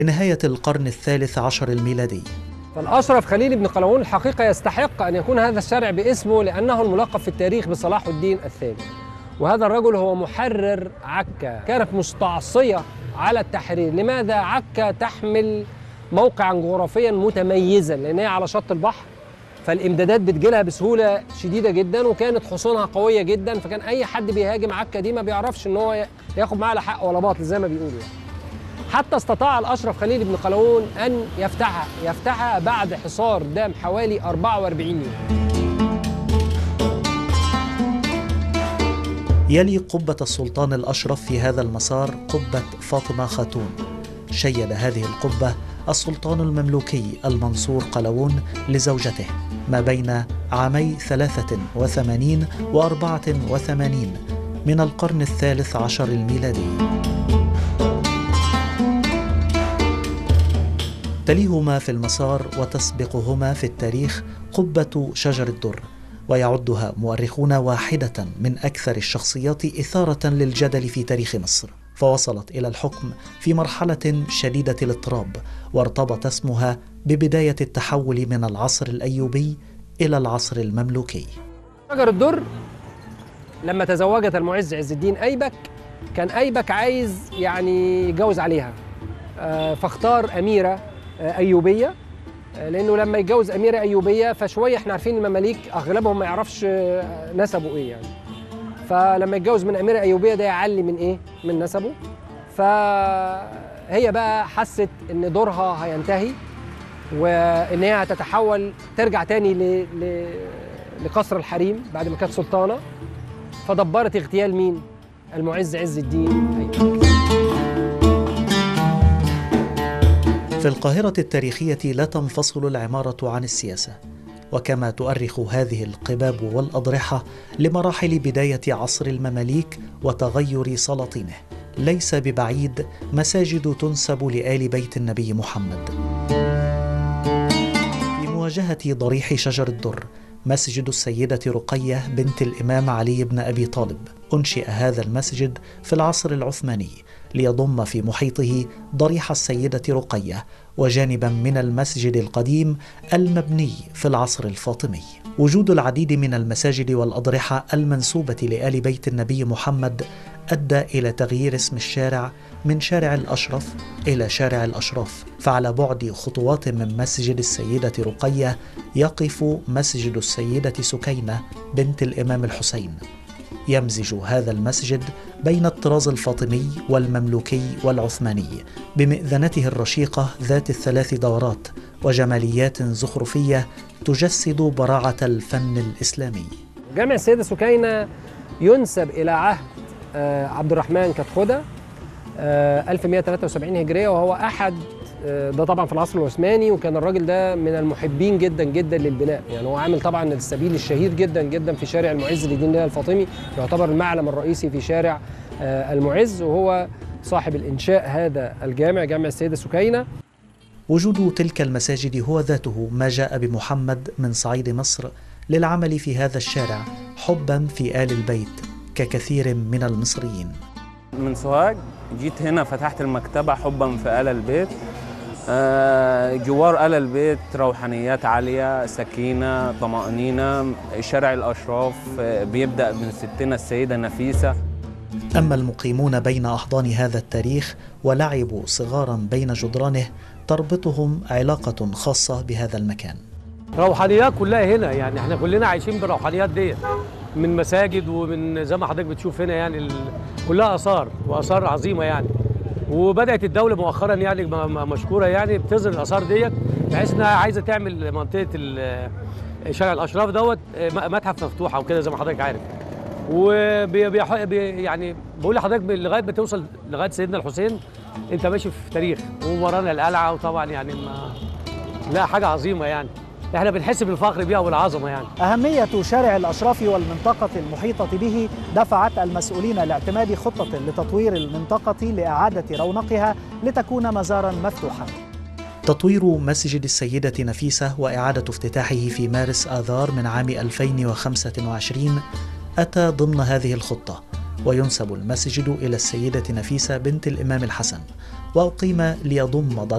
نهاية القرن الثالث عشر الميلادي فالأشرف خليل بن قلاوون الحقيقة يستحق أن يكون هذا الشارع باسمه لأنه الملقب في التاريخ بصلاح الدين الثاني وهذا الرجل هو محرر عكا كانت مستعصية على التحرير لماذا عكا تحمل موقعا جغرافيا متميزا لأن هي على شط البحر فالامدادات بتجيلها بسهوله شديده جدا وكانت حصونها قويه جدا فكان اي حد بيهاجم عكا دي ما بيعرفش ان هو ياخد معاها لا حق ولا باطل زي ما بيقولوا يعني. حتى استطاع الاشرف خليل بن قلاوون ان يفتحها يفتحها بعد حصار دام حوالي 44 يوم يلي قبة السلطان الأشرف في هذا المسار قبة فاطمة خاتون شيد هذه القبة السلطان المملوكي المنصور قلاوون لزوجته ما بين عامي 83 و 84 من القرن الثالث عشر الميلادي تليهما في المسار وتسبقهما في التاريخ قبة شجر الدر ويعدها مؤرخون واحدة من أكثر الشخصيات إثارة للجدل في تاريخ مصر فوصلت إلى الحكم في مرحلة شديدة الاضطراب وارتبط اسمها ببداية التحول من العصر الأيوبي إلى العصر المملوكي شجر الدر لما تزوجت المعز عز الدين أيبك كان أيبك عايز يعني يتجوز عليها آه، فاختار أميرة آه، أيوبية آه، لأنه لما يتجوز أميرة أيوبية فشوية احنا عارفين المماليك أغلبهم ما يعرفش آه، نسبه إيه يعني فلما يتجوز من أميرة أيوبية ده يعلي من إيه؟ من نسبه فهي بقى حست إن دورها هينتهي وإن هي هتتحول ترجع تاني ل... ل... لقصر الحريم بعد ما كانت سلطانة فدبرت اغتيال مين؟ المعز عز الدين أيوب في القاهرة التاريخية لا تنفصل العمارة عن السياسة وكما تؤرخ هذه القباب والأضرحة لمراحل بداية عصر المماليك وتغير سلاطينه ليس ببعيد مساجد تنسب لآل بيت النبي محمد في مواجهة ضريح شجر الدر مسجد السيدة رقية بنت الإمام علي بن أبي طالب أنشئ هذا المسجد في العصر العثماني ليضم في محيطه ضريح السيدة رقية وجانبا من المسجد القديم المبني في العصر الفاطمي. وجود العديد من المساجد والأضرحة المنسوبة لآل بيت النبي محمد أدى إلى تغيير اسم الشارع من شارع الأشرف إلى شارع الأشراف، فعلى بعد خطوات من مسجد السيدة رقية يقف مسجد السيدة سكينة بنت الإمام الحسين. يمزج هذا المسجد بين الطراز الفاطمي والمملوكي والعثماني بمئذنته الرشيقه ذات الثلاث دورات وجماليات زخرفيه تجسد براعه الفن الاسلامي. جامع السيدة سكينة ينسب إلى عهد آه، عبد الرحمن كتخدة آه، 1173 هجرية وهو أحد آه، ده طبعا في العصر العثماني وكان الراجل ده من المحبين جدا جدا للبناء يعني هو عامل طبعا السبيل الشهير جدا جدا في شارع المعز لدين الله الفاطمي يعتبر المعلم الرئيسي في شارع آه، المعز وهو صاحب الإنشاء هذا الجامع جامع السيدة سكينة وجود تلك المساجد هو ذاته ما جاء بمحمد من صعيد مصر للعمل في هذا الشارع حبا في آل البيت ككثير من المصريين. من سوهاج جيت هنا فتحت المكتبة حبا في آل البيت آه، جوار آل البيت روحانيات عالية سكينة طمأنينة شارع الأشراف آه، بيبدأ من ستنا السيدة نفيسة أما المقيمون بين أحضان هذا التاريخ ولعبوا صغارا بين جدرانه تربطهم علاقة خاصة بهذا المكان. روحانيات كلها هنا يعني احنا كلنا عايشين بالروحانيات ديت من مساجد ومن زي ما حضرتك بتشوف هنا يعني ال... كلها اثار واثار عظيمه يعني وبدات الدوله مؤخرا يعني م- م- مشكوره يعني بتظهر الاثار ديت بحيث انها عايزه تعمل منطقه ال- شارع الاشراف دوت م- متحف مفتوحه وكده زي ما حضرتك عارف وبي بي بي يعني بقول لحضرتك لغايه ما توصل لغايه سيدنا الحسين انت ماشي في تاريخ وورانا القلعه وطبعا يعني ما لا حاجه عظيمه يعني احنا بنحس بالفخر بيها والعظمه يعني أهمية شارع الأشراف والمنطقة المحيطة به دفعت المسؤولين لاعتماد خطة لتطوير المنطقة لإعادة رونقها لتكون مزارا مفتوحا تطوير مسجد السيدة نفيسة وإعادة افتتاحه في مارس آذار من عام 2025 أتى ضمن هذه الخطة وينسب المسجد إلى السيدة نفيسة بنت الإمام الحسن وأقيم ليضم